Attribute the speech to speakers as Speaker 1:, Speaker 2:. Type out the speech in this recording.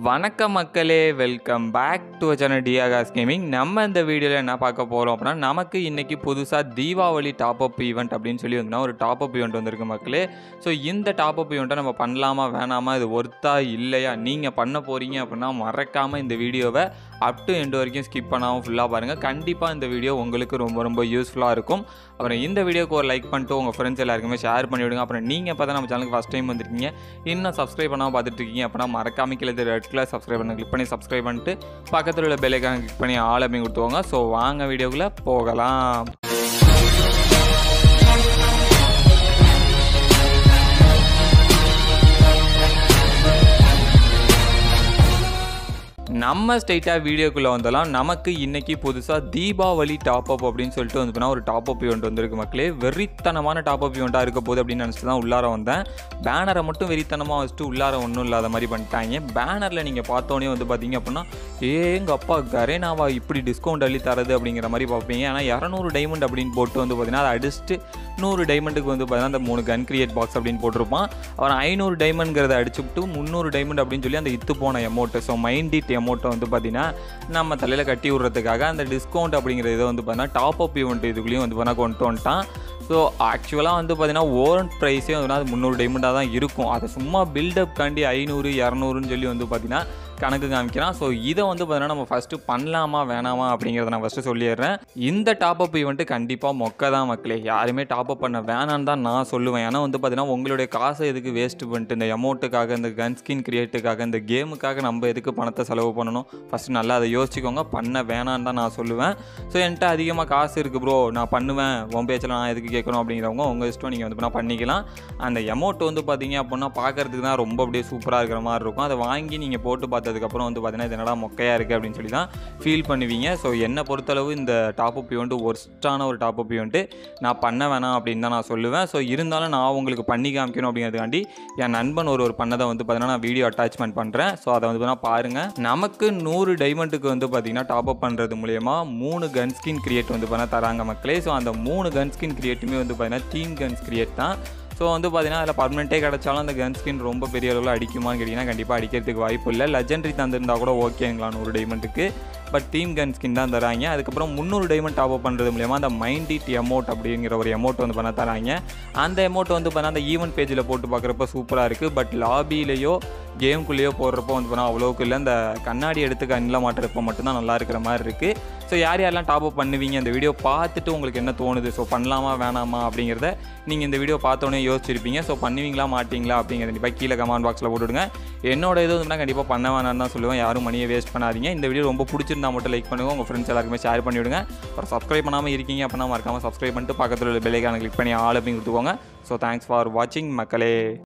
Speaker 1: வணக்கம் மக்களே welcome back to channel டியாகாஸ் கேமிங் நம்ம இந்த வீடியோவில் என்ன பார்க்க போகிறோம் அப்படின்னா நமக்கு இன்றைக்கி புதுசாக தீபாவளி டாப் அப் ஈவெண்ட் அப்படின்னு சொல்லி வந்து ஒரு டாப் அப் ஈவெண்ட் வந்திருக்கு மக்களே ஸோ இந்த டாப் அப் ஈவெண்ட்டை நம்ம பண்ணலாமா வேணாமா இது ஒர்த்தா இல்லையா நீங்கள் பண்ண போகிறீங்க அப்படின்னா மறக்காமல் இந்த வீடியோவை அப் டு எண்டு வரைக்கும் ஸ்கிப் பண்ணாமல் ஃபுல்லாக பாருங்கள் கண்டிப்பாக இந்த வீடியோ உங்களுக்கு ரொம்ப ரொம்ப யூஸ்ஃபுல்லாக இருக்கும் அப்புறம் இந்த வீடியோக்கு ஒரு லைக் பண்ணிட்டு உங்கள் ஃப்ரெண்ட்ஸ் எல்லாருக்குமே ஷேர் பண்ணிவிடுங்க அப்புறம் நீங்கள் இப்போ தான் நம்ம சேனலுக்கு ஃபஸ்ட் டைம் வந்திருக்கீங்க இன்னும் சப்ஸ்கிரைப் பண்ணாமல் பார்த்துட்டு இருக்கீங்க அப்படின்னா மறக்காம கீழே ரெட் கலர் சப்ஸ்கிரைப் பண்ண கிளிக் பண்ணி சப்ஸ்கிரைப் பண்ணிட்டு பக்கத்தில் உள்ள பெல்லைக்கான கிளிக் பண்ணி ஆல் அப்படின்னு கொடுத்துவாங்க ஸோ வாங்க வீடியோக்குள்ளே போகலாம் நம்ம ஸ்ட்ரைட்டாக வீடியோக்குள்ளே வந்தாலும் நமக்கு இன்றைக்கி புதுசாக தீபாவளி டாப் அப் அப்படின்னு சொல்லிட்டு வந்து பண்ணால் ஒரு டாப் அப் ஈவெண்ட் வந்திருக்கு மக்களே வெறித்தனமான டாப் அப் ஈவெண்ட்டாக இருக்க போகுது அப்படின்னு நினச்சிட்டு தான் உள்ளார வந்தேன் பேனரை மட்டும் வெறித்தனமாக வச்சுட்டு உள்ளார ஒன்றும் இல்லாத மாதிரி பண்ணிட்டாங்க பேனரில் நீங்கள் பார்த்தோன்னே வந்து பார்த்தீங்க அப்படின்னா ஏங்க அப்பா கரேனாவா இப்படி டிஸ்கவுண்ட் அள்ளி தரது அப்படிங்கிற மாதிரி பார்ப்பீங்க ஆனால் இரநூறு டைமண்ட் அப்படின்னு போட்டு வந்து பார்த்தீங்கன்னா அதை அடிச்சுட்டு நூறு டைமண்டுக்கு வந்து பார்த்தீங்கன்னா அந்த மூணு கன் கிரியேட் பாக்ஸ் அப்படின்னு போட்டிருப்பான் அப்புறம் ஐநூறு டைமண்ட்ங்கிறத அடிச்சுட்டு முந்நூறு டைமண்ட் அப்படின்னு சொல்லி அந்த இத்து போன எமௌண்ட்டு ஸோ மைண்ட் இட் எமௌண்ட்டை வந்து பார்த்தீங்கன்னா நம்ம தலையில் கட்டி விட்றதுக்காக அந்த டிஸ்கவுண்ட் அப்படிங்கிற இதை வந்து பார்த்தீங்கன்னா டாப் அப் ஈவெண்ட் இதுக்குள்ளேயும் வந்து பார்த்தீங்கன்னா கொண்டு வந்துட்டான் ஸோ ஆக்சுவலாக வந்து பார்த்தீங்கன்னா ஓன் ப்ரைஸே வந்து அது முந்நூறு டைமண்டாக தான் இருக்கும் அதை சும்மா பில்டப் காண்டி ஐநூறு இரநூறுன்னு சொல்லி வந்து பார்த்தீங்கன்னா கணக்கு காமிக்கிறான் ஸோ இதை வந்து பார்த்தீங்கன்னா நம்ம ஃபஸ்ட்டு பண்ணலாமா வேணாமா அப்படிங்கிறத நான் ஃபஸ்ட்டு சொல்லிடுறேன் இந்த டாப் அப் ஈவெண்ட்டு கண்டிப்பாக மொக்க தான் மக்களே யாருமே டாப் அப் பண்ண வேணான்னு தான் நான் சொல்லுவேன் ஏன்னா வந்து பார்த்தீங்கன்னா உங்களுடைய காசை எதுக்கு வேஸ்ட் பண்ணிட்டு இந்த அமௌண்ட்டுக்காக இந்த கன் ஸ்கின் கிரியேட்டுக்காக இந்த கேமுக்காக நம்ம எதுக்கு பணத்தை செலவு பண்ணணும் ஃபஸ்ட்டு நல்லா அதை யோசிச்சுக்கோங்க பண்ண வேணான்னு தான் நான் சொல்லுவேன் ஸோ என்கிட்ட அதிகமாக காசு இருக்குது ப்ரோ நான் பண்ணுவேன் உன் பேச்சில் நான் எதுக்கு கேட்கணும் அப்படிங்கிறவங்க உங்கள் இஷ்டம் நீங்கள் வந்து பண்ணால் பண்ணிக்கலாம் அந்த அமௌண்ட் வந்து பார்த்தீங்க அப்படின்னா பார்க்கறதுக்கு தான் ரொம்ப அப்படியே சூப்பராக இருக்கிற மாதிரி இருக்கும் அதை வாங்கி நீங்கள் போட்டு பார்த்ததுக்கப்புறம் வந்து பார்த்தீங்கன்னா இது என்னடா மொக்கையாக இருக்குது அப்படின்னு சொல்லி தான் ஃபீல் பண்ணுவீங்க ஸோ என்னை பொறுத்தளவு இந்த டாப் அப் ஈவெண்ட்டு ஒர்ஸ்ட்டான ஒரு டாப் அப் ஈவெண்ட்டு நான் பண்ண வேணாம் அப்படின்னு தான் நான் சொல்லுவேன் ஸோ இருந்தாலும் நான் உங்களுக்கு பண்ணி காமிக்கணும் அப்படிங்கிறதுக்காண்டி என் நண்பன் ஒரு ஒரு பண்ணதை வந்து பார்த்தீங்கன்னா நான் வீடியோ அட்டாச்மெண்ட் பண்ணுறேன் ஸோ அதை வந்து பார்த்தீங்கன்னா பாருங்கள் நமக்கு நூறு டைமண்டுக்கு வந்து பார்த்தீங்கன்னா டாப் அப் பண்ணுறது மூலயமா மூணு கன் ஸ்கின் கிரியேட் வந்து பார்த்தீங்கன்னா தராங்க மக்களே ஸோ அந்த மூணு கன் ஸ்கின் கிரியேட்டுமே வந்து பார்த்தீங்கன்னா டீம் கன்ஸ் கிரியேட் தான் ஸோ வந்து பார்த்தீங்கன்னா அதில் பர்மனெண்ட்டே கிடச்சாலும் அந்த கன் ஸ்கின் ரொம்ப பெரிய அளவில் அடிக்குமான்னு கேட்டிங்கன்னா கண்டிப்பாக அடிக்கிறதுக்கு வாய்ப்பு இல்லை லெஜெண்டரி தந்திருந்தா கூட ஓகேங்களா நூறு டைமண்டுக்கு பட் டீம் கன் ஸ்கின் தான் தராங்க அதுக்கப்புறம் முந்நூறு டைமண்ட் டாப் அப் பண்ணுறது மூலியமாக அந்த மைண்ட் இட் எமௌண்ட் அப்படிங்கிற ஒரு எமௌண்ட் வந்து பண்ண தராங்க அந்த எமௌண்ட் வந்து பண்ணால் அந்த ஈவெண்ட் பேஜில் போட்டு பார்க்குறப்ப சூப்பராக இருக்குது பட் லாபிலேயோ கேம்குள்ளேயோ போடுறப்போ வந்து பண்ணால் அவ்வளோக்கு இல்லை இந்த கண்ணாடி எடுத்து கண்ணில் மாட்டுறப்போ மட்டும்தான் நல்லா இருக்கிற மாதிரி இருக்குது ஸோ யார் யாரெல்லாம் டாப் அப் பண்ணுவீங்க இந்த வீடியோ பார்த்துட்டு உங்களுக்கு என்ன தோணுது ஸோ பண்ணலாமா வேணாமா அப்படிங்கிறத நீங்கள் இந்த வீடியோ பார்த்தோன்னே யோசிச்சிருப்பீங்க ஸோ பண்ணுவீங்களா மாட்டீங்களா அப்படிங்கிறத கண்டிப்பாக கீழே கமெண்ட் பாக்ஸில் போட்டுவிடுங்க என்னோட இது வந்து கண்டிப்பாக பண்ண வேணாம்னு தான் சொல்லுவேன் யாரும் மணியை வேஸ்ட் பண்ணாதீங்க இந்த வீடியோ ரொம்ப பிடிச்சிருந்தா மட்டும் லைக் பண்ணுங்கள் உங்கள் ஃப்ரெண்ட்ஸ் எல்லாருக்குமே ஷேர் பண்ணிவிடுங்க அப்புறம் சப்ஸ்கிரைப் பண்ணாமல் இருக்கீங்க அப்படின்னா மறக்காமல் சப்ஸ்கிரைப் பண்ணிட்டு பக்கத்தில் உள்ள பெல்லைக்கான கிளிக் பண்ணி ஆள் அப்படின்னு கொடுத்துக்கோங்க ஸோ தேங்க்ஸ் ஃபார் வாட்சிங் மக்களே